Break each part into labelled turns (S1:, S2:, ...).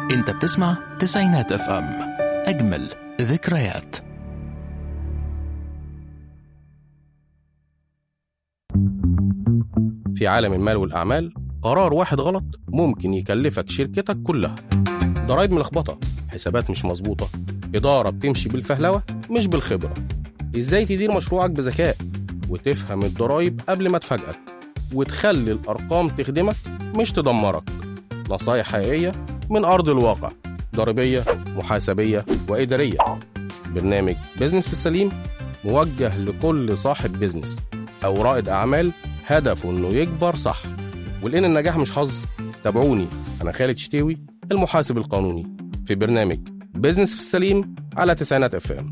S1: انت بتسمع تسعينات اف ام اجمل ذكريات
S2: في عالم المال والأعمال قرار واحد غلط ممكن يكلفك شركتك كلها ضرايب ملخبطة حسابات مش مظبوطة إدارة بتمشي بالفهلوة مش بالخبرة إزاي تدير مشروعك بذكاء وتفهم الضرايب قبل ما تفاجئك وتخلي الأرقام تخدمك مش تدمرك نصايح حقيقية من أرض الواقع ضريبية محاسبية وإدارية برنامج بيزنس في السليم موجه لكل صاحب بيزنس أو رائد أعمال هدفه إنه يكبر صح ولأن النجاح مش حظ تابعوني أنا خالد شتاوي المحاسب القانوني في برنامج بيزنس في السليم على تسعينات اف ام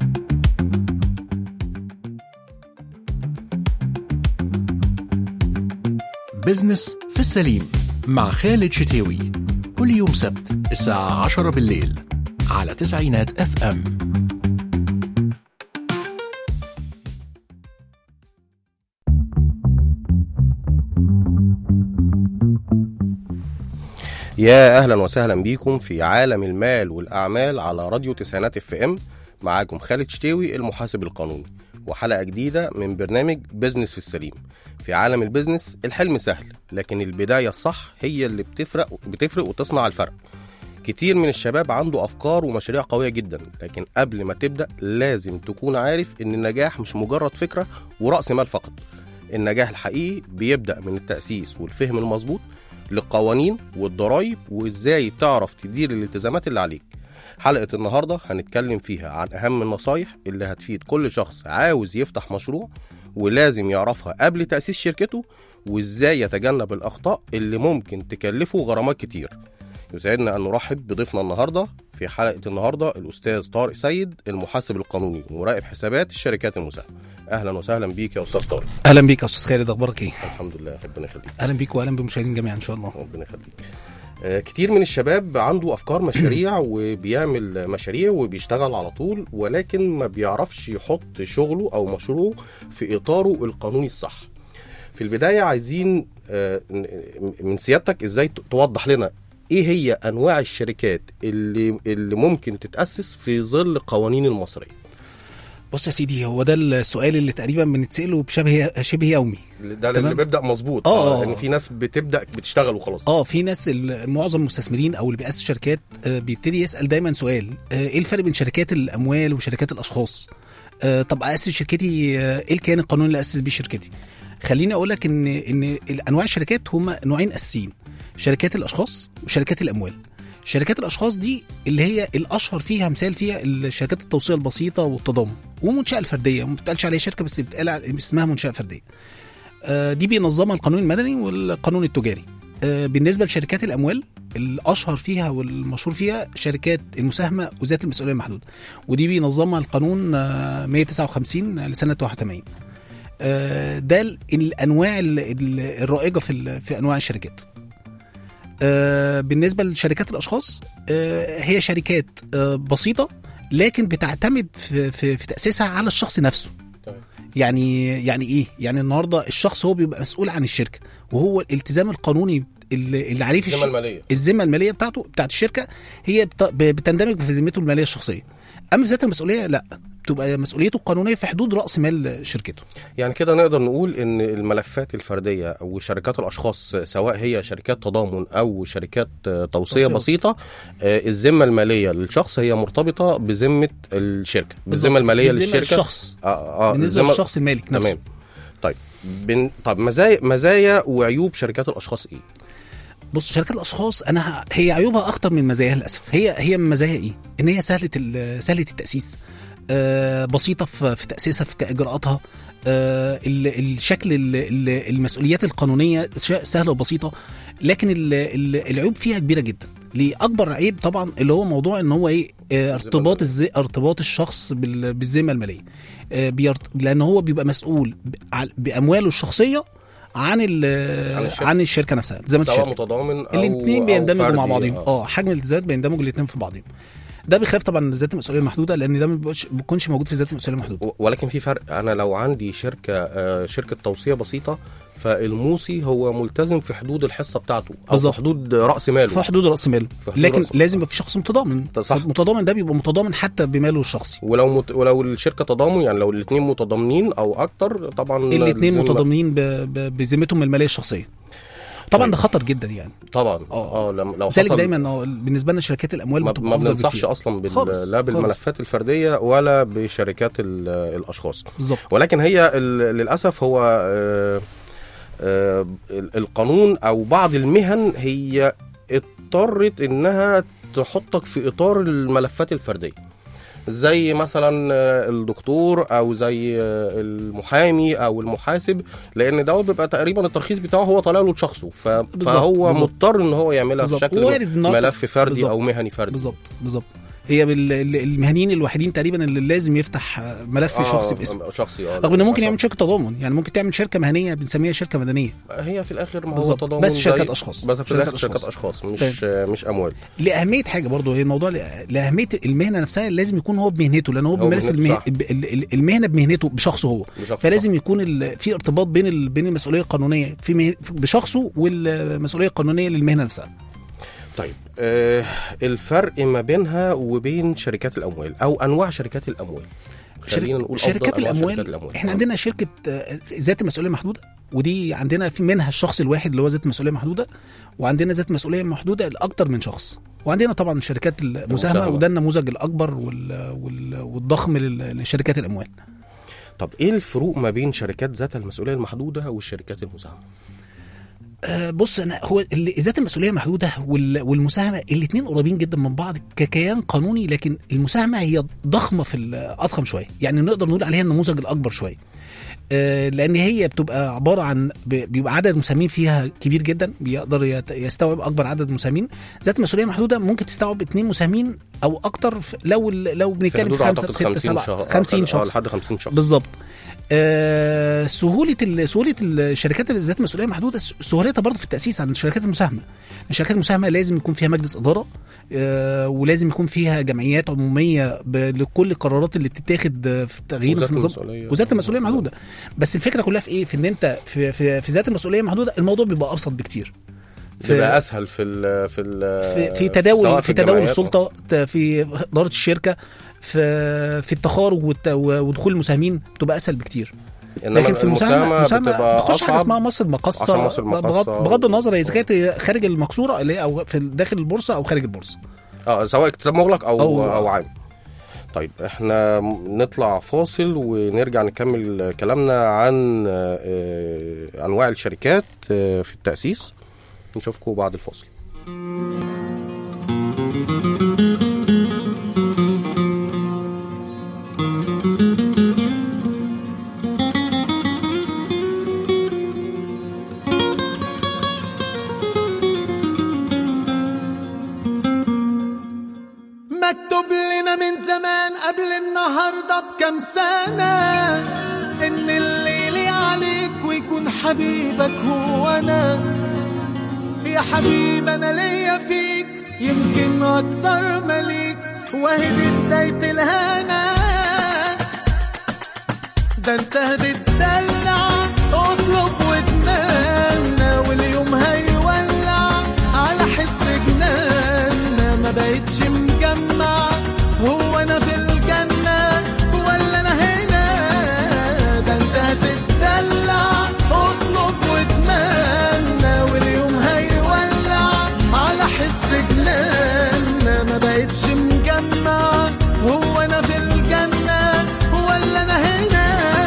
S1: بزنس في السليم مع خالد شتاوي كل يوم سبت الساعة 10 بالليل على تسعينات اف ام
S2: يا اهلا وسهلا بيكم في عالم المال والاعمال على راديو تسعينات اف ام معاكم خالد شتاوي المحاسب القانوني وحلقه جديده من برنامج بيزنس في السليم في عالم البيزنس الحلم سهل لكن البدايه الصح هي اللي بتفرق بتفرق وتصنع الفرق كتير من الشباب عنده افكار ومشاريع قويه جدا لكن قبل ما تبدا لازم تكون عارف ان النجاح مش مجرد فكره وراس مال فقط النجاح الحقيقي بيبدا من التاسيس والفهم المظبوط للقوانين والضرايب وازاي تعرف تدير الالتزامات اللي عليك حلقة النهاردة هنتكلم فيها عن أهم النصايح اللي هتفيد كل شخص عاوز يفتح مشروع ولازم يعرفها قبل تأسيس شركته وازاي يتجنب الأخطاء اللي ممكن تكلفه غرامات كتير يسعدنا أن نرحب بضيفنا النهاردة في حلقة النهاردة الأستاذ طارق سيد المحاسب القانوني ومراقب حسابات الشركات المساهمة أهلا وسهلا بيك يا أستاذ طارق
S3: اهلا بيك يا استاذ خالد اخبارك ايه
S2: الحمد لله ربنا يخليك
S3: اهلا بيك واهلا بالمشاهدين جميعا ان شاء الله
S2: ربنا يخليك آه، كتير من الشباب عنده افكار مشاريع وبيعمل مشاريع وبيشتغل على طول ولكن ما بيعرفش يحط شغله او مشروعه في اطاره القانوني الصح في البدايه عايزين آه، ن- من سيادتك ازاي ت- توضح لنا ايه هي انواع الشركات اللي اللي ممكن تتاسس في ظل قوانين المصريه
S3: بص يا سيدي هو ده السؤال اللي تقريبا بنتساله بشبه شبه يومي
S2: ده اللي
S3: تمام.
S2: بيبدا مظبوط
S3: آه، آه.
S2: ان في ناس بتبدا بتشتغل وخلاص
S3: اه في ناس ال- معظم المستثمرين او اللي بيأسسوا شركات آه، بيبتدي يسأل دايما سؤال آه، ايه الفرق بين شركات الاموال وشركات الاشخاص آه، طب اسس شركتي آه، ايه كان القانون اللي اسس بيه شركتي خليني اقول لك ان ان انواع الشركات هما نوعين اساسيين شركات الاشخاص وشركات الاموال شركات الاشخاص دي اللي هي الاشهر فيها مثال فيها الشركات التوصيه البسيطه والتضامن ومنشاه الفرديه ما بتقالش عليها شركه بس بتقال على- اسمها منشاه فرديه آه، دي بينظمها القانون المدني والقانون التجاري آه، بالنسبه لشركات الاموال الاشهر فيها والمشهور فيها شركات المساهمه وذات المسؤوليه المحدوده ودي بينظمها القانون آه، 159 لسنه 81 آه، ده ال- الانواع ال- ال- الرائجه في ال- في انواع الشركات آه، بالنسبه لشركات الاشخاص آه، هي شركات آه، بسيطه لكن بتعتمد في, في, في تاسيسها على الشخص نفسه
S2: تمام.
S3: يعني يعني ايه يعني النهارده الشخص هو بيبقى مسؤول عن الشركه وهو الالتزام القانوني اللي, اللي عليه في
S2: الذمه
S3: الش...
S2: الماليه
S3: الذمه الماليه بتاعته بتاعت الشركه هي بت... ب- بتندمج في ذمته الماليه الشخصيه اما في ذات المسؤوليه لا بتبقى مسؤوليته القانونيه في حدود راس مال شركته
S2: يعني كده نقدر نقول ان الملفات الفرديه او شركات الاشخاص سواء هي شركات تضامن او شركات آه، توصيه
S3: توصية.
S2: بسيطه آه، الذمه الماليه للشخص هي مرتبطه بذمه الشركه بالذمه الماليه
S3: بالذمة
S2: للشركه
S3: للشخص
S2: اه اه
S3: بالنسبه
S2: الذمة-
S3: للشخص المالك نفسه
S2: تمام طيب بن... طب مزايا مزايا وعيوب شركات الاشخاص ايه؟
S3: بص شركات الاشخاص انا ه- هي عيوبها اكتر من مزاياها للاسف هي هي من مزاياها ايه ان هي سهله ال- سهله التاسيس آه بسيطه في في تاسيسها في اجراءاتها آه ال- الشكل ال- ال- المسؤوليات القانونيه ش- سهله وبسيطه لكن ال- ال- العيوب فيها كبيره جدا ليه اكبر عيب طبعا اللي هو موضوع ان هو ايه آه، ارتباط الز... ارتباط الشخص بال... بالذمه الماليه آه، بيرت... لان هو بيبقى مسؤول ب... عن- بامواله الشخصيه عن ال...
S2: عن الشركة.
S3: عن الشركه نفسها زي ما
S2: سواء
S3: الشركه
S2: متضامن او
S3: الاثنين
S2: أو
S3: بيندمجوا
S2: فردي،
S3: مع بعضهم
S2: آه.
S3: اه حجم الالتزامات بيندمجوا الاثنين في بعضهم ده بخلاف طبعا ذات المسؤوليه المحدوده لان ده ما بيبقاش- بيكونش موجود في ذات المسؤوليه المحدوده
S2: و- ولكن في فرق انا لو عندي شركه آه، شركه توصيه بسيطه فالموصي هو ملتزم في حدود الحصه بتاعته او في
S3: بالظبط.
S2: حدود راس ماله
S3: في حدود راس ماله
S2: في حدود
S3: لكن
S2: رأس ماله.
S3: لازم يبقى في شخص متضامن
S2: صح.
S3: المتضامن ده بيبقى متضامن حتى بماله الشخصي
S2: ولو مت... ولو الشركه تضامن يعني لو الاثنين متضامنين او اكتر طبعا
S3: الاثنين
S2: لازم-
S3: متضامنين ب- ب- بذمتهم الماليه الشخصيه طبعا
S2: طيب.
S3: ده خطر جدا يعني
S2: طبعا
S3: آه.
S2: اه لم- لو
S3: لذلك
S2: حصل
S3: دايما آه، بالنسبه لنا شركات الاموال
S2: ما,
S3: بتبقى
S2: ما
S3: أفضل
S2: بننصحش
S3: بكتير.
S2: اصلا بال...
S3: خالص،
S2: لا
S3: خالص.
S2: بالملفات الفرديه ولا بشركات ال... الاشخاص
S3: بالظبط
S2: ولكن هي ال... للاسف هو آه، آه، ال- القانون او بعض المهن هي اضطرت انها تحطك في اطار الملفات الفرديه زي مثلا آه، الدكتور او زي آه، المحامي او المحاسب لان ده بيبقى تقريبا الترخيص بتاعه هو طالع له لشخصه ف...
S3: بالظبط،
S2: فهو
S3: بالظبط.
S2: مضطر ان هو يعملها في
S3: بالظبط.
S2: شكل
S3: وارد النهاردة-
S2: ملف فردي
S3: بالظبط.
S2: او مهني فردي
S3: بالظبط بالظبط هي بال- ال- المهنيين الوحيدين تقريبا اللي لازم يفتح آه، ملف
S2: آه،
S3: شخصي باسمه
S2: شخصي اه
S3: رغم انه ممكن
S2: عشان-
S3: يعمل شركه تضامن يعني ممكن تعمل شركه مهنيه بنسميها شركه مدنيه
S2: هي في الاخر ما هو
S3: بالظبط.
S2: تضامن
S3: بس شركات
S2: زي-
S3: أشخاص.
S2: بس في
S3: شركات
S2: الاخر شركات
S3: أشخاص.
S2: اشخاص مش مش اموال
S3: لاهميه حاجه برضه هي الموضوع ل- لاهميه المهنه نفسها لازم يكون هو بمهنته لان هو بيمارس
S2: بمهنته،
S3: المه...
S2: صح.
S3: ب- ال- ال- المهنه بمهنته بشخصه هو
S2: بشخص
S3: فلازم يكون ال... في ارتباط بين ال... بين المسؤوليه القانونيه في مه... بشخصه والمسؤوليه القانونيه للمهنه نفسها
S2: طيب آه الفرق ما بينها وبين شركات الاموال او انواع شركات الاموال خلينا نقول أفضل
S3: شركات
S2: أنواع
S3: الاموال,
S2: شركات الاموال
S3: احنا
S2: آه.
S3: عندنا شركه آه، ذات المسؤوليه المحدوده ودي عندنا في منها الشخص الواحد اللي هو ذات المسؤوليه المحدوده وعندنا ذات مسؤوليه محدوده لاكثر من شخص وعندنا طبعا شركات المساهمه
S2: المساهمة.
S3: وده النموذج الاكبر وال... وال... والضخم لل- لشركات الاموال
S2: طب ايه الفروق ما بين شركات ذات المسؤوليه المحدوده والشركات المساهمه
S3: آه، بص انا هو ال- ذات المسؤوليه المحدوده وال- والمساهمه الاثنين قريبين جدا من بعض ككيان قانوني لكن المساهمه هي ضخمه في ال- اضخم شويه يعني نقدر نقول عليها النموذج الاكبر شويه آه، لان هي بتبقى عباره عن ب- بيبقى عدد مساهمين فيها كبير جدا بيقدر يت- يستوعب اكبر عدد مساهمين ذات مسؤوليه محدوده ممكن تستوعب اثنين مساهمين او اكتر في- لو ال- لو
S2: في
S3: بنتكلم
S2: حدود
S3: في خمسه
S2: اعتقد
S3: سته
S2: 50
S3: سبعه
S2: شهر
S3: 50
S2: آه،
S3: شخص
S2: لحد 50 شخص
S3: بالظبط آه سهوله ال- سهوله الشركات اللي ذات مسؤوليه محدوده س- سهولتها برضه في التاسيس عن الشركات المساهمه الشركات المساهمه لازم يكون فيها مجلس اداره آه ولازم يكون فيها جمعيات عموميه ب- لكل القرارات اللي بتتاخد آه، في التغيير
S2: وذات
S3: في النظام
S2: المسؤولية.
S3: وذات المسؤوليه محدوده بس الفكره كلها في ايه في ان انت في في, في ذات المسؤوليه المحدوده الموضوع بيبقى ابسط بكتير في-
S2: بيبقى اسهل في ال في ال
S3: في, في
S2: سواء
S3: تداول في تداول
S2: الجمعيات
S3: السلطه ت- في اداره الشركه في في التخارج والت- ودخول المساهمين بتبقى اسهل بكتير
S2: انما
S3: لكن في المساهمه المساهمه
S2: بتبقى
S3: بتخش حاجه
S2: اصعب
S3: اسمها مصر المقصه
S2: عشان مصر المقصة
S3: بغض, بغض النظر اذا
S2: و-
S3: كانت خارج المقصوره اللي هي او في داخل البورصه او خارج البورصه
S2: اه سواء كتاب مغلق او
S3: أو-
S2: او, أو عام طيب احنا نطلع فاصل ونرجع نكمل كلامنا عن آه، انواع الشركات آه، في التاسيس نشوفكم بعد الفاصل
S4: مكتوب لنا من زمان قبل النهارده بكام سنة إن الليل عليك ويكون حبيبك هو أنا يا حبيب أنا ليا فيك يمكن أكتر مليك وهي دي بداية الهنا ده انت هتتدلع اطلب واتمنى واليوم هيولع على حس جنان ما بقتش مجمع هو انا في الجنة ولا انا هنا ده انت هتتدلع اطلب واتمنى واليوم هيولع على حس جنان ما بقتش مجمع هو انا في الجنة ولا انا هنا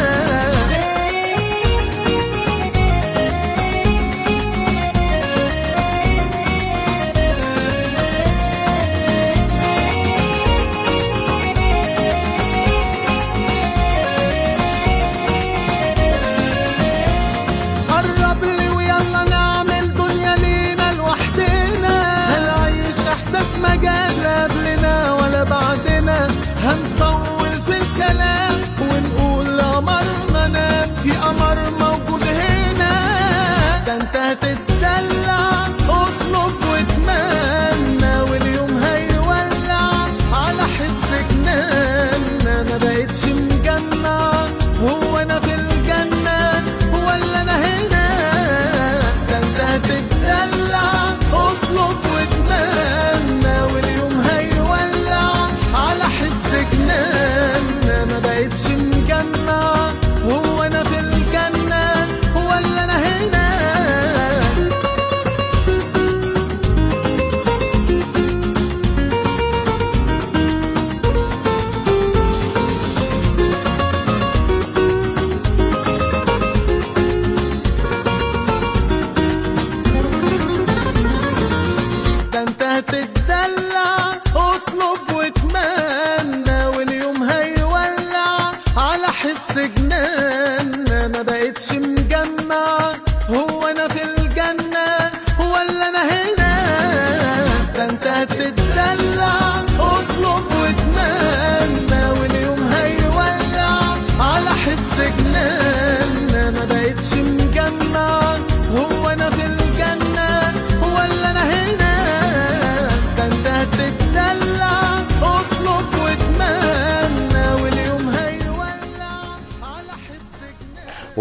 S4: قرب لي ويلا نعمل دنيا لينا لوحدنا هنعيش احساس ما جاش لا قبلنا ولا بعدنا هنطول في الكلام ونقول قمرنا نام في قمر موجود هنا ده انت هتتدلع اطلب واتمنى واليوم هيولع على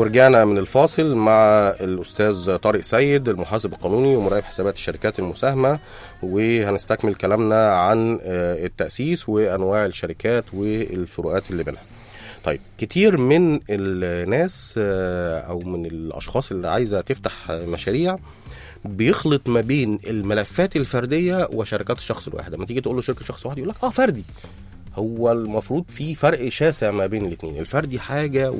S2: ورجعنا من الفاصل مع الاستاذ طارق سيد المحاسب القانوني ومراقب حسابات الشركات المساهمه وهنستكمل كلامنا عن آه، التاسيس وانواع الشركات والفروقات اللي بينها طيب كتير من الناس آه، او من الاشخاص اللي عايزه تفتح مشاريع بيخلط ما بين الملفات الفرديه وشركات الشخص الواحد لما تيجي تقول له شركه شخص واحد يقول لك اه فردي هو المفروض في فرق شاسع ما بين الاثنين الفردي حاجه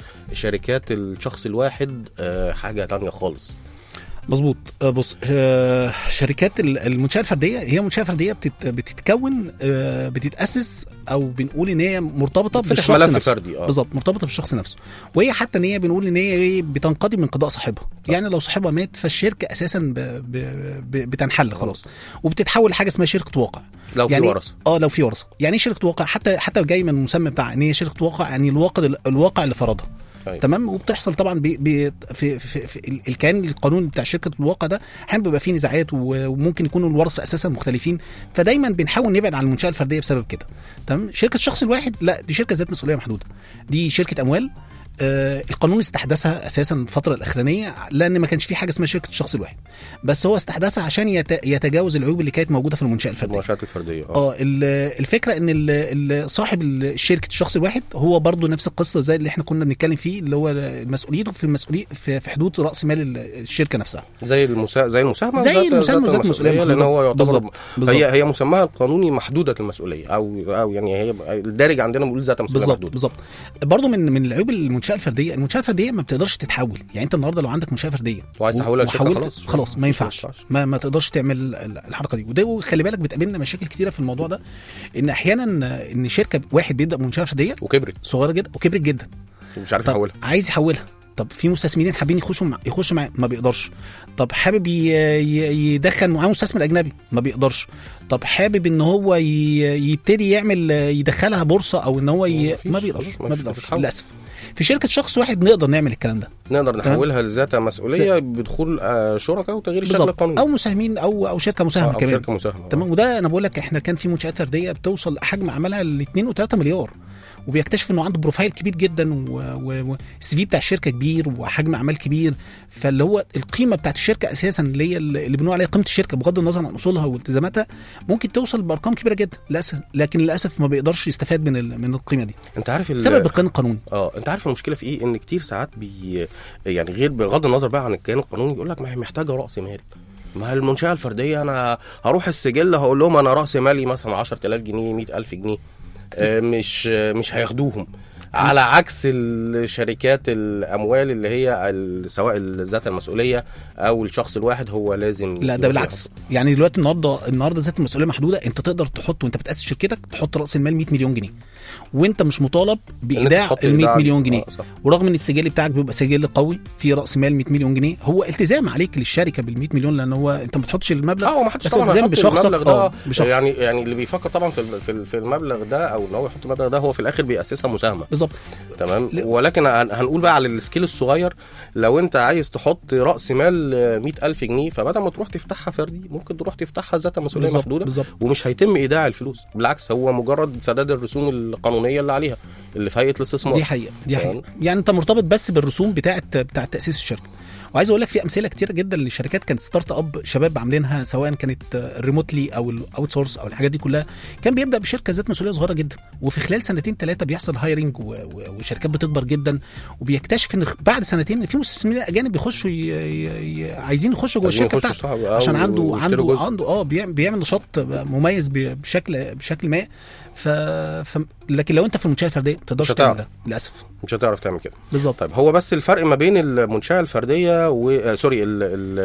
S2: وشركات الشخص الواحد آه، حاجه تانية خالص
S3: مظبوط آه، بص آه، شركات ال- المنشاه الفرديه هي منشاه فرديه بتت بتتكون آه، بتتاسس او بنقول ان هي مرتبطه
S2: بتفتح
S3: بالشخص
S2: ملف
S3: نفسه
S2: فردي اه
S3: بالظبط مرتبطه بالشخص نفسه وهي حتى ان هي بنقول ان هي إيه بتنقضي من قضاء صاحبها يعني لو صاحبها مات فالشركه اساسا ب... ب... ب... بتنحل خلاص وبتتحول لحاجه اسمها شركه واقع
S2: لو في
S3: يعني
S2: ورثه
S3: اه لو في ورثه يعني ايه شركه واقع حتى حتى جاي من المسمى بتاع ان هي شركه واقع يعني الواقع الواقع اللي فرضها
S2: أيوة.
S3: تمام وبتحصل طبعا بي بي في, في, في ال- الكيان القانوني بتاع شركه الواقع ده احيانا بيبقى فيه نزاعات و- وممكن يكونوا الورثه اساسا مختلفين فدايما بنحاول نبعد عن المنشاه الفرديه بسبب كده تمام شركه الشخص الواحد لا دي شركه ذات مسؤوليه محدوده دي شركه اموال آه القانون استحدثها اساسا الفتره الاخرانيه لان ما كانش في حاجه اسمها شركه الشخص الواحد بس هو استحدثها عشان يت- يتجاوز العيوب اللي كانت موجوده في المنشاه الفرديه
S2: المنشات الفرديه اه
S3: اه ال- الفكره ان ال- ال- صاحب ال- شركه الشخص الواحد هو برضو نفس القصه زي اللي احنا كنا بنتكلم فيه اللي هو مسؤوليته في المسؤوليه في في حدود راس مال ال- الشركه نفسها
S2: زي المسا... زي المساهمه
S3: زي
S2: ذات-
S3: المساهمة ذات مسؤولية
S2: لان
S3: محدودة.
S2: هو يعتبر
S3: بالظبط. بالظبط.
S2: هي هي مسماها القانوني محدوده المسؤوليه او او يعني هي الدارج عندنا بنقول ذات مسؤوليه
S3: بالظبط
S2: محدوده
S3: بالظبط برضو من من العيوب المنشاه الفرديه المنشاه الفرديه ما بتقدرش تتحول يعني انت النهارده لو عندك منشاه فرديه
S2: وعايز تحولها لشركة
S3: وحولت-
S2: خلاص.
S3: خلاص ما
S2: مفيش-
S3: ينفعش
S2: ما ينفعش.
S3: ما, ما تقدرش تعمل ال- الحركه دي وده خلي بالك بتقابلنا مشاكل كتيره في الموضوع ده ان احيانا ان شركه واحد بيبدا منشاه فرديه
S2: وكبرت
S3: صغيره جدا وكبرت جدا
S2: مش عارف
S3: طب
S2: يحولها
S3: عايز يحولها طب في مستثمرين حابين يخشوا مع يخشوا معاه ما بيقدرش طب حابب ي... ي... يدخل معاه مستثمر اجنبي ما بيقدرش طب حابب ان هو ي... يبتدي يعمل يدخلها بورصه او ان هو ي...
S2: مفيش-
S3: ما بيقدرش
S2: مفيش-
S3: ما
S2: مفيش
S3: بيقدرش
S2: بتتحول.
S3: للاسف في شركه شخص واحد نقدر نعمل الكلام ده
S2: نقدر نحولها لذات مسؤوليه بدخول آه، شركاء وتغيير الشكل
S3: بالظبط
S2: القانوني
S3: او مساهمين او او شركه مساهمه
S2: او
S3: كمان
S2: شركه مساهمه
S3: تمام وده انا بقول لك احنا كان في منشات فرديه بتوصل حجم عملها ل 2 و3 مليار وبيكتشف انه عنده بروفايل كبير جدا والسي في بتاع الشركه كبير وحجم اعمال كبير فاللي هو القيمه بتاعت الشركه اساسا اللي هي اللي بنقول عليها قيمه الشركه بغض النظر عن اصولها والتزاماتها ممكن توصل بارقام كبيره جدا للاسف لكن للاسف ما بيقدرش يستفاد من ال- من القيمه دي
S2: انت عارف ال-
S3: بسبب القانون القانوني
S2: اه انت عارف المشكله في ايه ان كتير ساعات بي يعني غير بغض النظر بقى عن الكيان القانوني يقول لك ما هي محتاجه راس مال ما هي المنشاه الفرديه انا هروح السجل هقول لهم انا راس مالي مثلا 10000 جنيه 100000 جنيه آه، مش آه، مش هياخدوهم على عكس الشركات الاموال اللي هي ال- سواء ذات المسؤوليه او الشخص الواحد هو لازم
S3: لا ده بالعكس يعني دلوقتي النهارده النهارده ذات المسؤوليه محدوده انت تقدر تحط وانت بتاسس شركتك تحط راس المال 100 مليون جنيه وانت مش مطالب بايداع
S2: تحط
S3: ال 100
S2: إيداع-
S3: مليون جنيه
S2: آه، صح.
S3: ورغم ان السجل بتاعك بيبقى سجل قوي في راس مال 100 مليون جنيه هو التزام عليك للشركه بال 100 مليون لان هو انت ما بتحطش المبلغ
S2: اه هو ما حدش
S3: بس
S2: طبعا
S3: التزام
S2: هيحط
S3: بشخصك
S2: المبلغ ده
S3: اه بشخصك
S2: يعني يعني اللي بيفكر طبعا في الم- في ال- في المبلغ ده او ان هو يحط المبلغ ده هو في الاخر بياسسها مساهمه
S3: بالظبط
S2: تمام
S3: لا.
S2: ولكن هن- هنقول بقى على السكيل الصغير لو انت عايز تحط راس مال آه، 100000 جنيه فبدل ما تروح تفتحها فردي ممكن تروح تفتحها ذات مسؤوليه
S3: بالظبط،
S2: محدوده
S3: بالظبط.
S2: ومش هيتم ايداع الفلوس بالعكس هو مجرد سداد الرسوم القانونيه اللي عليها اللي في هيئه الاستثمار
S3: دي حقيقه دي
S2: تمام.
S3: حقيقه يعني انت مرتبط بس بالرسوم بتاعه بتاعه تاسيس الشركه وعايز اقول لك في امثله كتيره جدا لشركات كانت ستارت اب شباب عاملينها سواء كانت ريموتلي او الاوت سورس او الحاجات دي كلها كان بيبدا بشركه ذات مسؤوليه صغيره جدا وفي خلال سنتين ثلاثه بيحصل هايرنج وشركات بتكبر جدا وبيكتشف ان بعد سنتين ان في مستثمرين اجانب بيخشوا ي... ي... ي... عايزين يخشوا جوه
S2: عايزين
S3: الشركه
S2: يخشوا
S3: بتاعته
S2: صح- أو
S3: عشان عنده
S2: يشتروا
S3: عنده
S2: جزء.
S3: عنده اه بيعمل, بيعمل نشاط مميز ب- بشكل بشكل ما ف... ف... لكن لو انت في المنشاه الفرديه ما تقدرش
S2: مش
S3: تعمل
S2: هتعرف.
S3: ده للاسف
S2: مش هتعرف تعمل كده
S3: بالظبط
S2: طيب هو بس الفرق ما بين المنشاه الفرديه و آه، سوري ال-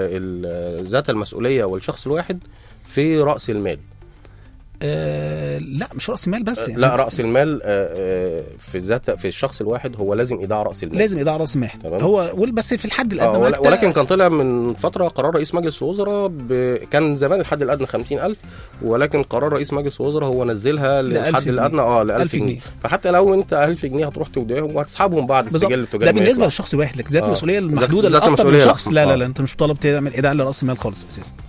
S2: ال- ال- ذات المسؤوليه والشخص الواحد في راس المال
S3: آه لا مش راس مال بس يعني
S2: لا راس المال آه، آه، في ذات في الشخص الواحد هو لازم ايداع راس المال
S3: لازم ايداع راس مال
S2: تمام.
S3: هو وال- بس في الحد
S2: آه
S3: الادنى
S2: ول-
S3: معاك
S2: ولكن كان طلع من فتره قرار رئيس مجلس الوزراء ب... كان زمان الحد الادنى 50000 ولكن قرار رئيس مجلس الوزراء هو نزلها
S3: ل 1000
S2: للحد
S3: جنيه.
S2: الادنى اه ل 1000
S3: 1000
S2: جنيه
S3: جنيه.
S2: فحتى لو انت 1000 جنيه هتروح توديهم وهتسحبهم بعد
S3: بالظبط.
S2: السجل التجاري
S3: ده
S2: ما
S3: بالنسبه
S2: يطلع.
S3: للشخص الواحد لكن ذات
S2: آه.
S3: المسؤوليه
S2: ذات-
S3: المحدوده
S2: ذات
S3: لاكثر من
S2: المسؤولية
S3: شخص
S2: لا.
S3: لا لا
S2: آه.
S3: لا انت مش مطالب تعمل ايداع لراس المال خالص اساسا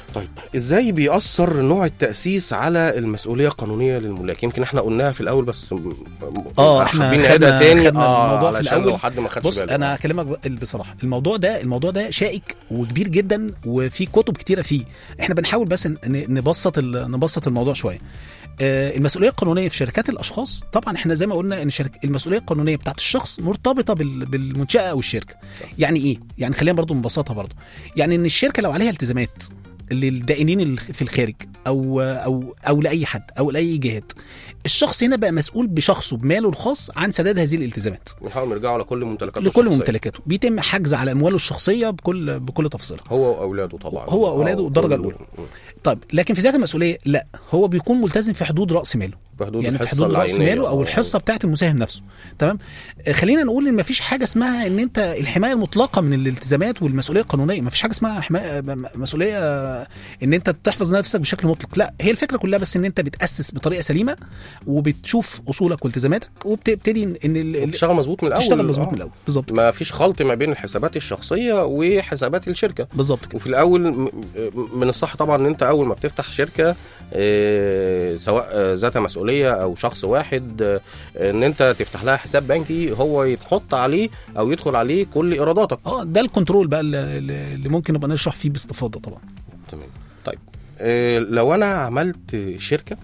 S2: طيب ازاي بيأثر نوع التأسيس على المسؤولية القانونية للملاك يمكن احنا قلناها في الأول بس م- م-
S3: اه احنا
S2: حابين
S3: خدنا
S2: نعيدها تاني
S3: خدنا
S2: اه
S3: الموضوع في
S2: علشان
S3: الاول
S2: لو حد ما خدش
S3: بص
S2: باله
S3: انا هكلمك ب- بصراحه الموضوع ده الموضوع ده شائك وكبير جدا وفي كتب كتيره فيه احنا بنحاول بس ن- نبسط ال- نبسط الموضوع شويه آه، المسؤوليه القانونيه في شركات الاشخاص طبعا احنا زي ما قلنا ان شرك المسؤوليه القانونيه بتاعت الشخص مرتبطه بال- بالمنشاه او الشركه يعني ايه يعني خلينا برضو نبسطها برضو يعني ان الشركه لو عليها التزامات للدائنين ال- في الخارج او او او لاي حد او لاي جهات الشخص هنا بقى مسؤول بشخصه بماله الخاص عن سداد هذه الالتزامات
S2: بنحاول نرجعوا لكل ممتلكاته
S3: لكل
S2: الشخصية.
S3: ممتلكاته بيتم حجز على امواله الشخصيه بكل بكل تفاصيلها
S2: هو واولاده طبعا
S3: هو وأولاده
S2: آه،
S3: الدرجة
S2: كل-
S3: الأولى.
S2: م.
S3: طيب لكن في ذات المسؤوليه لا هو بيكون ملتزم في حدود راس ماله
S2: بحدود
S3: يعني في
S2: الحصة
S3: حدود راس
S2: العينية،
S3: ماله او
S2: آه.
S3: الحصه بتاعه المساهم نفسه تمام آه، خلينا نقول ان مفيش حاجه اسمها ان انت الحمايه المطلقه من الالتزامات والمسؤوليه القانونيه مفيش حاجه اسمها حمايه م- مسؤوليه آه، ان انت تحفظ نفسك بشكل مطلق لا هي الفكره كلها بس ان انت بتاسس بطريقه سليمه وبتشوف اصولك والتزاماتك وبتبتدي ان ال- ال-
S2: بتشتغل مظبوط من الاول
S3: تشتغل مظبوط
S2: آه.
S3: من الاول بالظبط
S2: ما فيش خلط ما بين الحسابات الشخصيه وحسابات الشركه
S3: بالظبط كده
S2: وفي الاول م- من الصح طبعا ان انت اول ما بتفتح شركه آه، سواء آه، ذات مسؤوليه او شخص واحد آه، ان انت تفتح لها حساب بنكي هو يتحط عليه او يدخل عليه كل ايراداتك
S3: اه ده الكنترول بقى اللي, اللي ممكن نبقى نشرح فيه باستفاضه طبعا
S2: تمام طيب آه، لو انا عملت شركه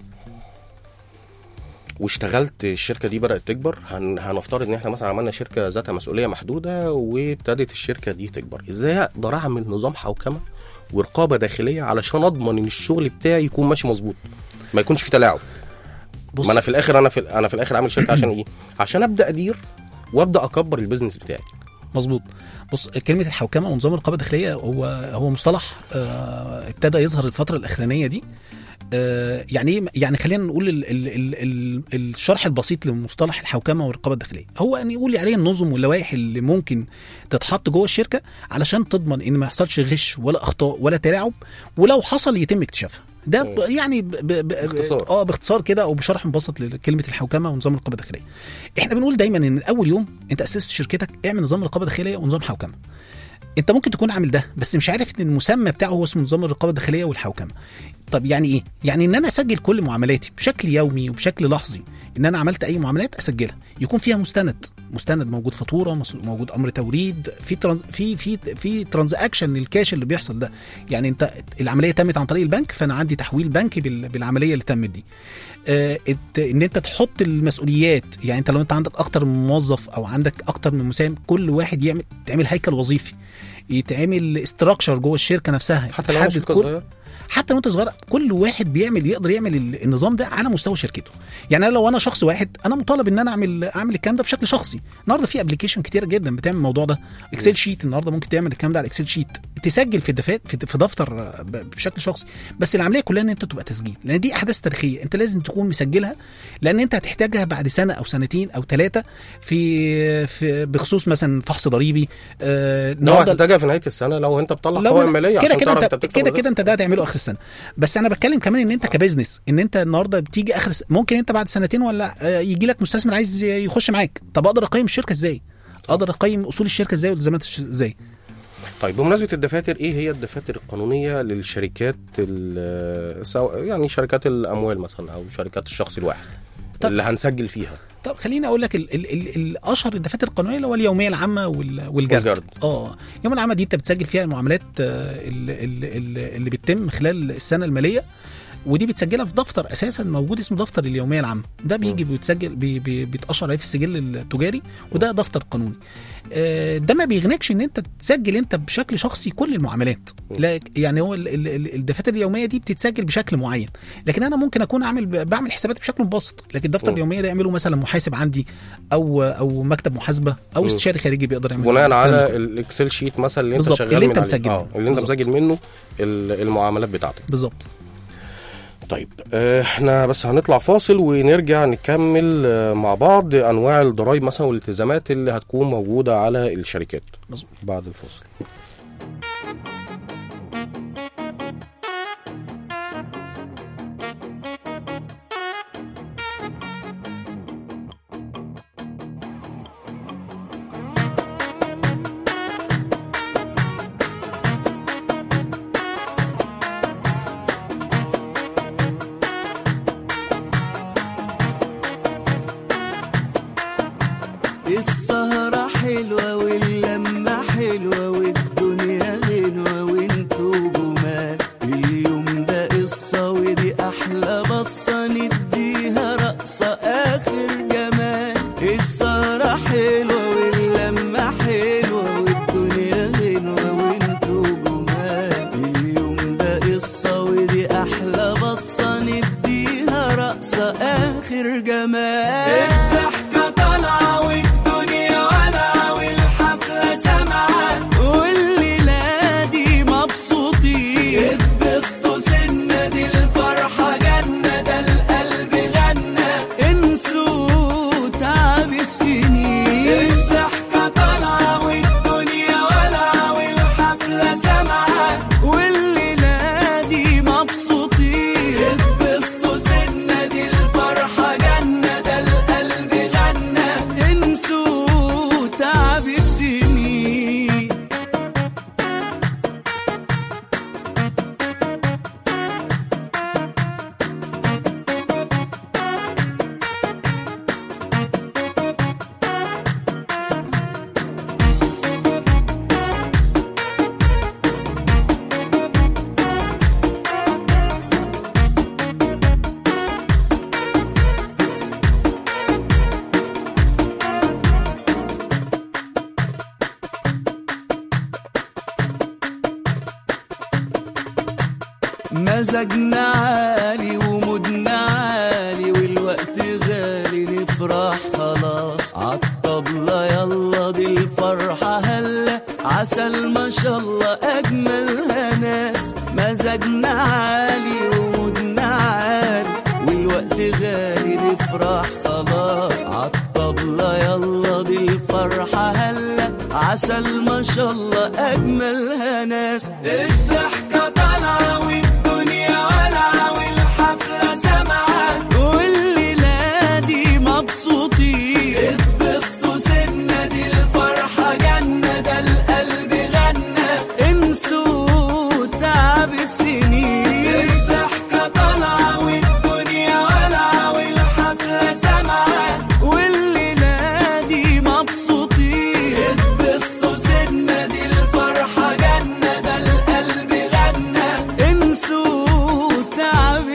S2: واشتغلت الشركه دي بدات تكبر هن... هنفترض ان احنا مثلا عملنا شركه ذات مسؤوليه محدوده وابتدت الشركه دي تكبر ازاي اقدر اعمل نظام حوكمه ورقابه داخليه علشان اضمن ان الشغل بتاعي يكون ماشي مظبوط ما يكونش في تلاعب
S3: بص
S2: ما انا في الاخر انا في انا في الاخر عامل شركه عشان ايه عشان ابدا ادير وابدا اكبر البيزنس بتاعي
S3: مظبوط بص كلمه الحوكمه ونظام الرقابه الداخليه هو هو مصطلح آه ابتدى يظهر الفتره الاخرانيه دي آه يعني ايه يعني خلينا نقول ال ال ال ال الشرح البسيط لمصطلح الحوكمه والرقابه الداخليه هو ان يقول عليه النظم واللوائح اللي ممكن تتحط جوه الشركه علشان تضمن ان ما يحصلش غش ولا اخطاء ولا تلاعب ولو حصل يتم اكتشافها ده ب- يعني ب ب ب
S2: باختصار.
S3: اه باختصار كده او بشرح مبسط لكلمه الحوكمه ونظام الرقابه الداخليه احنا بنقول دايما ان اول يوم انت اسست شركتك اعمل نظام رقابه داخليه ونظام حوكمه انت ممكن تكون عامل ده بس مش عارف ان المسمى بتاعه هو اسمه نظام الرقابه الداخليه والحوكمه طب يعني ايه يعني ان انا اسجل كل معاملاتي بشكل يومي وبشكل لحظي ان انا عملت اي معاملات اسجلها يكون فيها مستند مستند موجود فاتوره مس- موجود امر توريد في تران في في في ترانزاكشن للكاش اللي بيحصل ده يعني انت العمليه تمت عن طريق البنك فانا عندي تحويل بنكي بال- بالعمليه اللي تمت دي آه، ات- ان انت تحط المسؤوليات يعني انت لو انت عندك اكتر من موظف او عندك اكتر من مساهم كل واحد يعمل تعمل هيكل وظيفي يتعمل استراكشر جوه الشركه نفسها
S2: حتى لو انا
S3: تحدد
S2: شركه
S3: كل-
S2: صغيره
S3: حتى وانت صغير كل واحد بيعمل يقدر يعمل ال- النظام ده على مستوى شركته يعني انا لو انا شخص واحد انا مطالب ان انا اعمل اعمل الكلام ده بشكل شخصي النهارده في ابلكيشن كتير جدا بتعمل الموضوع ده اكسل شيت النهارده ممكن تعمل الكلام ده على اكسل شيت تسجل في الدفات في في دفتر آه، ب- بشكل شخصي بس العمليه كلها ان انت تبقى تسجيل لان دي احداث تاريخيه انت لازم تكون مسجلها لان انت هتحتاجها بعد سنه او سنتين او ثلاثه في في بخصوص مثلا فحص ضريبي آه،
S2: لو
S3: النهارده
S2: هتحتاجها في نهايه السنه لو انت بتطلع
S3: لو
S2: قوائم
S3: أنا-
S2: ماليه
S3: كده
S2: عشان
S3: كده
S2: تعرف
S3: انت
S2: انت بتكسب
S3: كده
S2: ولا
S3: كده انت ده هتعمله اخر السنه بس انا بتكلم كمان ان انت كبزنس ان انت النهارده بتيجي اخر الس- ممكن انت بعد سنتين ولا آه، يجي لك مستثمر عايز يخش معاك طب اقدر اقيم الشركه ازاي اقدر اقيم اصول الشركه ازاي والتزامات الش- ازاي
S2: طيب بمناسبة الدفاتر ايه هي الدفاتر القانونية للشركات ال- سواء يعني شركات الأموال مثلا أو شركات الشخص الواحد
S3: طب-
S2: اللي هنسجل فيها
S3: طب خليني اقول لك ال- ال- ال- الاشهر الدفاتر القانونيه اللي هو اليوميه العامه وال- والجرد
S2: والجرد.
S3: اه اليوميه العامه دي انت بتسجل فيها المعاملات آه، اللي, اللي, اللي بتتم خلال السنه الماليه ودي بتسجلها في دفتر اساسا موجود اسمه دفتر اليوميه العامه ده بيجي بيتسجل بي بي بيتاشر عليه في السجل التجاري وده دفتر قانوني آه، ده ما بيغنيكش ان انت تسجل انت بشكل شخصي كل المعاملات لا يعني هو ال- ال- ال- الدفاتر اليوميه دي بتتسجل بشكل معين لكن انا ممكن اكون اعمل بعمل حساباتي بشكل مبسط لكن الدفتر
S2: م.
S3: اليوميه ده يعمله مثلا محاسب عندي او او مكتب محاسبه او
S2: م.
S3: استشاري خارجي بيقدر يعمل
S2: بناء
S3: الكلام
S2: على
S3: ده.
S2: الإكسل شيت مثلا اللي أنت
S3: بالظبط،
S2: شغال
S3: اللي
S2: من
S3: أنت
S2: عليه.
S3: مسجل
S2: آه
S3: منه.
S2: اللي أنت
S3: بالظبط.
S2: مسجل منه ال- المعاملات بتاعتك
S3: بالظبط
S2: طيب آه، احنا بس هنطلع فاصل ونرجع نكمل آه، مع بعض أنواع الضرائب مثلا والالتزامات اللي هتكون موجودة على الشركات
S3: مظبوط.
S2: بعد الفاصل
S5: مزاجنا عالي ومودنا عالي والوقت غالي نفرح خلاص عالطبلة يلا دي الفرحة هلا عسل ما شاء الله أجملها ناس مزاجنا عالي ومودنا عالي والوقت غالي نفرح خلاص عالطبلة يلا دي الفرحة هلا عسل ما شاء الله أجملها ناس الضحكة طالعة والدنيا والعة والحفلة سمعة والليلة دي مبسوطين اتبسطوا سنة دي الفرحة جنة ده القلب غنى انسوا تعب السنين الضحكة طالعة والدنيا والعة والحفلة سمعة والليلة دي مبسوطين اتبسطوا سنة دي الفرحة جنة ده القلب غنى انسوا تعب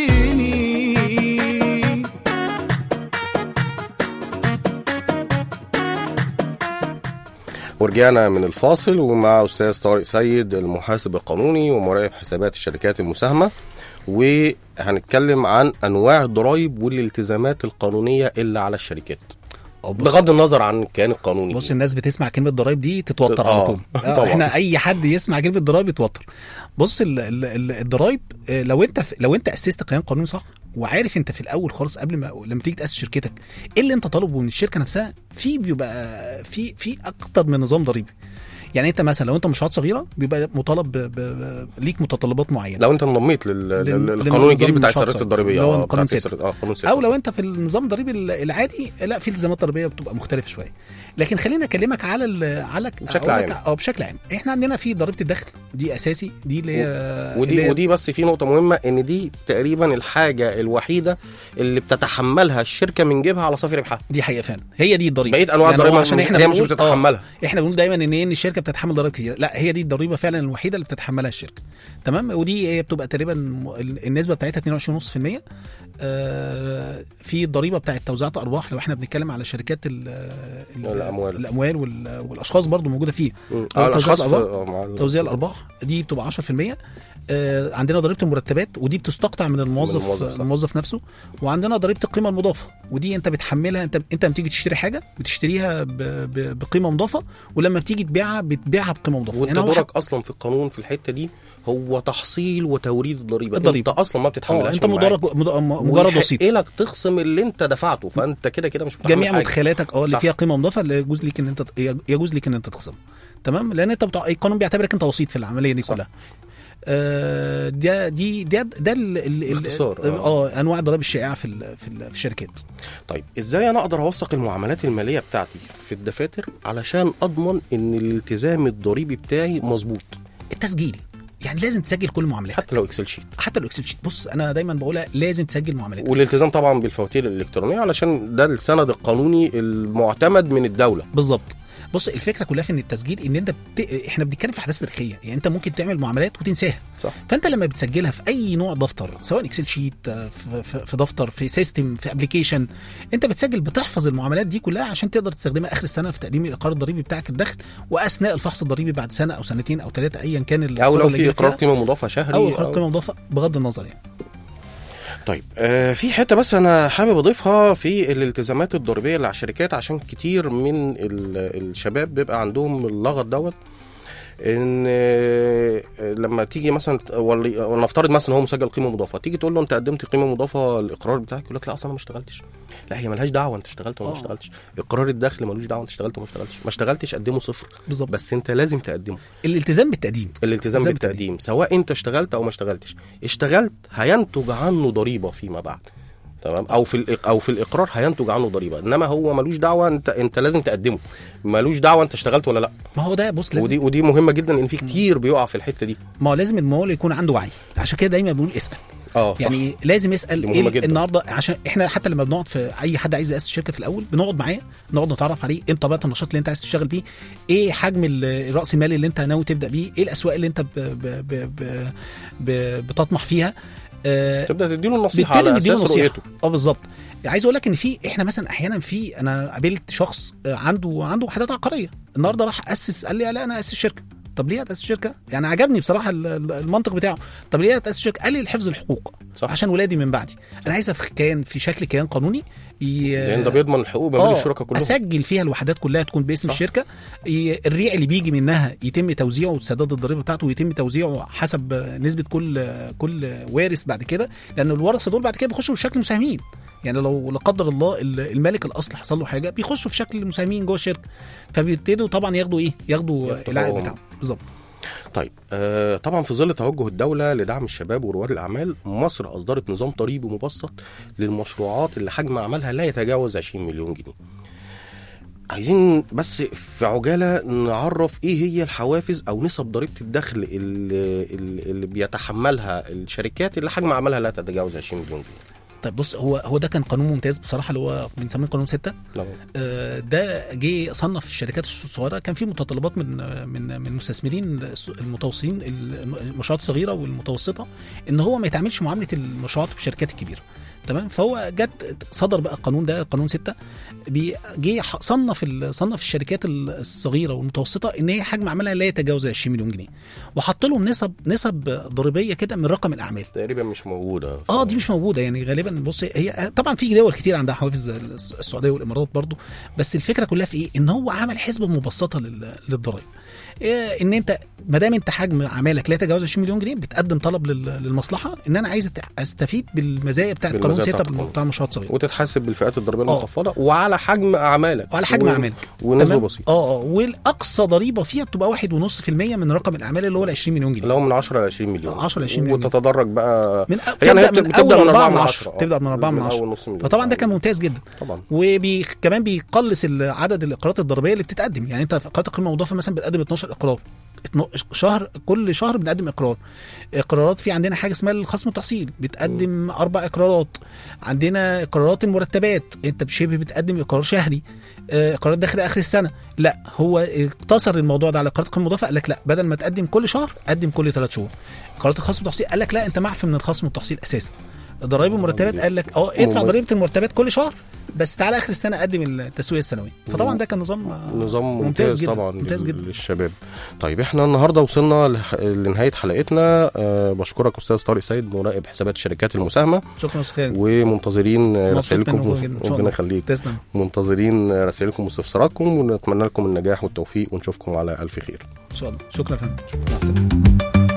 S5: السنين
S2: ورجعنا من الفاصل ومع استاذ طارق سيد المحاسب القانوني ومراقب حسابات الشركات المساهمه وهنتكلم عن انواع الضرائب والالتزامات القانونيه اللي على الشركات
S3: أو بص-
S2: بغض النظر عن الكيان القانوني
S3: بص الناس بتسمع كلمه ضرايب دي تتوتر
S2: آه،
S3: على طول آه،
S2: طبعاً.
S3: احنا اي حد يسمع كلمه ضرايب يتوتر بص ال- ال- ال- الضرايب آه، لو انت في- لو انت اسست قيام قانوني صح وعارف انت في الاول خالص قبل ما لما تيجي تاسس شركتك ايه اللي انت طالبه من الشركه نفسها في بيبقى في في اكتر من نظام ضريبي يعني انت مثلا لو انت مشروعات صغيره بيبقى مطالب ب... ب... ب... ليك متطلبات معينه
S2: لو انت انضميت لل- لل-
S3: لل-
S2: للقانون
S3: لنظام
S2: الجديد بتاع
S3: المشروعات
S2: السيارات الضريبيه
S3: اللي هو
S2: اه
S3: قانون
S2: بتاع
S3: ستة.
S2: السيارات- اه قانون ستة.
S3: او لو انت في النظام الضريبي ال- العادي لا في التزامات ضريبيه بتبقى مختلفه شويه لكن خلينا اكلمك على ال على
S2: بشكل
S3: أقول لك-
S2: عام.
S3: اه بشكل عام احنا عندنا في ضريبه الدخل دي اساسي دي اللي هي اللي
S2: ودي
S3: هي-
S2: ودي بس في نقطة مهمة إن دي تقريبا الحاجة الوحيدة اللي بتتحملها الشركة من جيبها على صافي ربحها.
S3: دي حقيقه فعلا هي دي الضريبه
S2: بقية أنواع
S3: يعني هو
S2: الضريبة
S3: عشان
S2: مش-
S3: احنا
S2: هي مش
S3: بنقول-
S2: بتتحملها.
S3: اه احنا بنقول دايما ان إيه؟ ان الشركه بتتحمل ضرائب كتير لا هي دي الضريبه فعلا الوحيده اللي بتتحملها الشركه تمام ودي هي بتبقى تقريبا م- النسبه بتاعتها 22.5% آه في الضريبه بتاعت توزيعات الارباح لو احنا بنتكلم على شركات ال ال
S2: الأموال.
S3: الاموال وال- والاشخاص برضو موجوده فيه
S2: مم.
S3: لو
S2: اه الأشخاص
S3: توزيع
S2: في-
S3: الأرباح-
S2: آه، مع ال-
S3: توزيع الارباح دي بتبقى 10% آه عندنا ضريبه المرتبات ودي بتستقطع من الموظف
S2: الموظف، صح.
S3: الموظف نفسه وعندنا ضريبه القيمه المضافه ودي انت بتحملها انت انت لما تيجي تشتري حاجه بتشتريها ب... ب... بقيمه مضافه ولما بتيجي تبيعها بتبيعها بقيمه مضافه
S2: وانت
S3: هو
S2: دورك اصلا في القانون في الحته دي هو تحصيل وتوريد الضريبه
S3: الضريبة.
S2: انت اصلا ما
S3: اه
S2: بتتحملهاش
S3: انت
S2: من معاك.
S3: مجرد مد- مجرد وسيط
S2: ويحق لك تخصم اللي انت دفعته فانت كده كده مش متحمل
S3: جميع
S2: حاجة.
S3: مدخلاتك اه اللي
S2: صح.
S3: فيها قيمه مضافه اللي يجوز ليك ان انت يجوز ليك ان انت تخصم تمام لان انت بتاع القانون بيعتبرك انت وسيط في العمليه دي
S2: صح.
S3: كلها آه، ده دي ده ده ال- ال- ال-
S2: باختصار، آه.
S3: اه انواع الضرائب الشائعه في ال- في ال- في الشركات
S2: طيب ازاي انا اقدر اوثق المعاملات الماليه بتاعتي في الدفاتر علشان اضمن ان الالتزام الضريبي بتاعي مظبوط
S3: التسجيل يعني لازم تسجل كل المعاملات
S2: حتى لو اكسل شيت
S3: حتى الاكسل شيت بص انا دايما بقولها لازم تسجل معاملات
S2: والالتزام طبعا بالفواتير الالكترونيه علشان ده السند القانوني المعتمد من الدوله
S3: بالظبط بص الفكره كلها في ان التسجيل ان انت بت... احنا بنتكلم في احداث تاريخيه يعني انت ممكن تعمل معاملات وتنساها
S2: صح
S3: فانت لما بتسجلها في اي نوع دفتر سواء اكسل شيت آه، في- في في دفتر في سيستم في ابلكيشن انت بتسجل بتحفظ المعاملات دي كلها عشان تقدر تستخدمها اخر السنه في تقديم الاقرار الضريبي بتاعك الدخل واثناء الفحص الضريبي بعد سنه او سنتين او ثلاثه ايا كان
S2: او
S3: الفترة
S2: لو
S3: اللي
S2: في
S3: جيت
S2: اقرار
S3: فيها،
S2: قيمه مضافه شهري
S3: او اقرار قيمه مضافه بغض النظر يعني
S2: طيب آه في حته بس انا حابب اضيفها في الالتزامات الضريبيه اللي على الشركات عشان كتير من ال- الشباب بيبقى عندهم اللغط دوت ان آه، لما تيجي مثلا ولي- ولنفترض مثلا هو مسجل قيمه مضافه تيجي تقول له انت قدمت قيمه مضافه الاقرار بتاعك يقول لك لا اصلا انا ما اشتغلتش لا هي ملهاش دعوه انت اشتغلت ولا ما
S3: آه.
S2: اشتغلتش اقرار الدخل ملوش دعوه انت اشتغلت ولا ما اشتغلتش ما اشتغلتش قدمه صفر
S3: بالظبط
S2: بس انت لازم تقدمه
S3: الالتزام بالتقديم
S2: الالتزام
S3: التزام
S2: بالتقديم سواء انت اشتغلت او ما اشتغلتش اشتغلت هينتج عنه ضريبه فيما بعد تمام او في الإق... او في الاقرار هينتج عنه ضريبه انما هو ملوش دعوه انت انت لازم تقدمه ملوش دعوه انت اشتغلت ولا لا
S3: ما هو ده بص لازم
S2: ودي ودي مهمه جدا ان في كتير بيقع في الحته دي
S3: ما هو لازم الممول يكون عنده وعي عشان كده دايما بنقول اسال
S2: اه صح
S3: يعني لازم يسال
S2: دي
S3: ايه
S2: مهمة
S3: ال-
S2: جدا.
S3: النهارده عشان احنا حتى لما بنقعد في اي حد عايز ياسس شركه في الاول بنقعد معاه نقعد نتعرف عليه ايه طبيعه النشاط اللي انت عايز تشتغل بيه ايه حجم ال- راس المال اللي انت ناوي تبدا بيه ايه الاسواق اللي انت ب ب ب ب ب بتطمح فيها آه
S2: تبدا تديله النصيحه
S3: بالتالي
S2: على
S3: نديله
S2: اساس
S3: نصيحه
S2: رؤيته
S3: اه بالظبط عايز اقول لك ان في احنا مثلا احيانا في انا قابلت شخص آه، عنده عنده وحدات عقاريه النهارده راح اسس قال لي لا انا اسس شركه طب ليه هتاسس شركه يعني عجبني بصراحه ال- ال- المنطق بتاعه طب ليه هتاسس شركه قال لي حفظ الحقوق
S2: صح.
S3: عشان ولادي من بعدي انا عايزها في كيان في شكل كيان قانوني ي...
S2: لان ده بيضمن الحقوق ما بين
S3: آه،
S2: الشركاء كلهم
S3: اسجل فيها الوحدات كلها تكون باسم
S2: صح.
S3: الشركه ي- الريع اللي بيجي منها يتم توزيعه وسداد الضريبه بتاعته ويتم توزيعه حسب نسبه كل كل وارث بعد كده لان الورثه دول بعد كده بيخشوا بشكل مساهمين يعني لو لا قدر الله ال- المالك الاصلي حصل له حاجه بيخشوا في شكل مساهمين جوه الشركه فبيبتدوا طبعا ياخدوا ايه ياخدوا
S2: ياخدوا
S3: العائد
S2: حقوقهم.
S3: بتاعهم بالظبط
S2: طيب آه طبعا في ظل توجه الدولة لدعم الشباب ورواد الأعمال مصر أصدرت نظام ضريبي مبسط للمشروعات اللي حجم عملها لا يتجاوز 20 مليون جنيه عايزين بس في عجالة نعرف ايه هي الحوافز او نسب ضريبة الدخل اللي, اللي بيتحملها الشركات اللي حجم عملها لا تتجاوز 20 مليون جنيه
S3: طيب بص هو هو ده كان قانون ممتاز بصراحه اللي هو بنسميه قانون 6
S2: نعم.
S3: آه، ده جه صنف الشركات الصغيره كان في متطلبات من من من المستثمرين المتوسطين المشروعات الصغيره والمتوسطه ان هو ما يتعاملش معامله المشروعات بالشركات الكبيره تمام فهو جت صدر بقى القانون ده قانون 6 بي- جه ح- صنف ال- صنف الشركات الصغيره والمتوسطه ان هي حجم عملها لا يتجاوز 20 مليون جنيه وحط لهم نسب نسب ضريبيه كده من رقم الاعمال
S2: تقريبا مش موجودة
S3: اه دي مش موجوده يعني غالبا بص هي طبعا في دول كتير عندها حوافز السعوديه والامارات برضو بس الفكره كلها في ايه ان هو عمل حسبه مبسطه لل- للضرائب إيه ان انت ما دام انت حجم اعمالك لا يتجاوز 20 مليون جنيه بتقدم طلب لل- للمصلحه ان انا عايز أت- استفيد بالمزايا بتاعت قانون
S2: بالمزايا
S3: 6
S2: بتاعت القانون.
S3: بتاع المشروعات الصغيره
S2: وتتحاسب بالفئات الضريبية
S3: آه.
S2: المخفضة وعلى حجم أعمالك
S3: وعلى حجم
S2: و-
S3: اعمالك
S2: ونسبة
S3: تمام؟
S2: بسيطة
S3: اه اه والاقصى ضريبه فيها بتبقى 1.5% من رقم الاعمال اللي هو ال 20 مليون جنيه
S2: لو من 10 ل 20 مليون
S3: 10 ل 20 مليون.
S2: وتتدرج بقى
S3: من
S2: يعني هي
S3: تبدا من
S2: بتبدأ
S3: اول
S2: من
S3: 4
S2: 4
S3: من
S2: من
S3: 10
S2: 10
S3: تبدا من 4 من
S2: من
S3: 10
S2: أول نص مليون.
S3: فطبعا ده كان ممتاز جدا
S2: طبعا
S3: وكمان بيقلص ال- عدد الاقرارات الضريبيه اللي بتتقدم يعني انت في اقرارات القيمه المضافه مثلا بتقدم 12 اقرار اتنو- شهر كل شهر بنقدم اقرار اقرارات في عندنا حاجه اسمها الخصم والتحصيل بتقدم اربع اقرارات عندنا اقرارات المرتبات انت شبه بتقدم اقرار شهري آه، اقرارات داخل اخر السنه لا هو اقتصر الموضوع ده على اقرارات القيمه المضافه قال لك لا بدل ما تقدم كل شهر قدم كل ثلاث شهور اقرارات الخصم والتحصيل قال لك لا انت معفي من الخصم والتحصيل اساسا ضرائب المرتبات قال لك اه ادفع
S2: مميز.
S3: ضريبه المرتبات كل شهر بس تعالى اخر السنه قدم التسويه السنويه فطبعا ده كان نظام
S2: نظام ممتاز,
S3: ممتاز جدا
S2: طبعا
S3: ممتاز
S2: لل-
S3: جدا
S2: للشباب طيب احنا النهارده وصلنا لح- لنهايه حلقتنا أه بشكرك استاذ طارق سيد مراقب حسابات الشركات المساهمه
S3: شكرا استاذ خالد
S2: ومنتظرين آه،
S3: مبسوط
S2: رسائلكم
S3: منه جدا ان شاء
S2: ربنا
S3: الله
S2: يخليك
S3: تسلم
S2: منتظرين آه، رسائلكم واستفساراتكم ونتمنى لكم النجاح والتوفيق ونشوفكم على الف خير
S3: ان شاء الله شكرا يا فندم مع السلامه